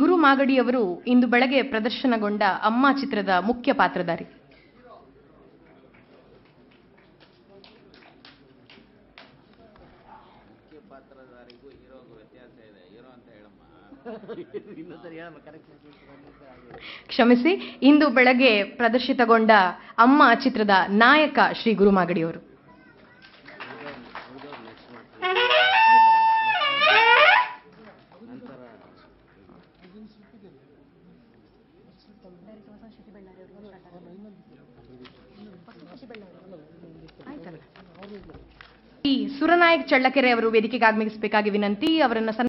ಗುರು ಮಾಗಡಿಯವರು ಇಂದು ಬೆಳಗ್ಗೆ ಪ್ರದರ್ಶನಗೊಂಡ ಅಮ್ಮ ಚಿತ್ರದ ಮುಖ್ಯ ಪಾತ್ರಧಾರಿ ಮುಖ್ಯ ಪಾತ್ರಧಾರಿಗೂ ಹೀರೋಗೂ ವ್ಯತ್ಯಾಸ ಇದೆ ಹೀರೋ ಅಂತ ಹೇಳಮ್ಮ ಕ್ಷಮಿಸಿ ಇಂದು ಬೆಳಗ್ಗೆ ಪ್ರದರ್ಶಿತಗೊಂಡ ಅಮ್ಮ ಚಿತ್ರದ ನಾಯಕ ಶ್ರೀ ಗುರು ಮಾಗಡಿಯವರು ನಂತರ ಈ ಸುರನಾಯಕ್ ಚಳ್ಳಕೆರೆ ಅವರು ವೇದಿಕೆಗೆ ಆಗಮಿಸಬೇಕಾಗಿ ವಿನಂತಿ ಅವರನ್ನ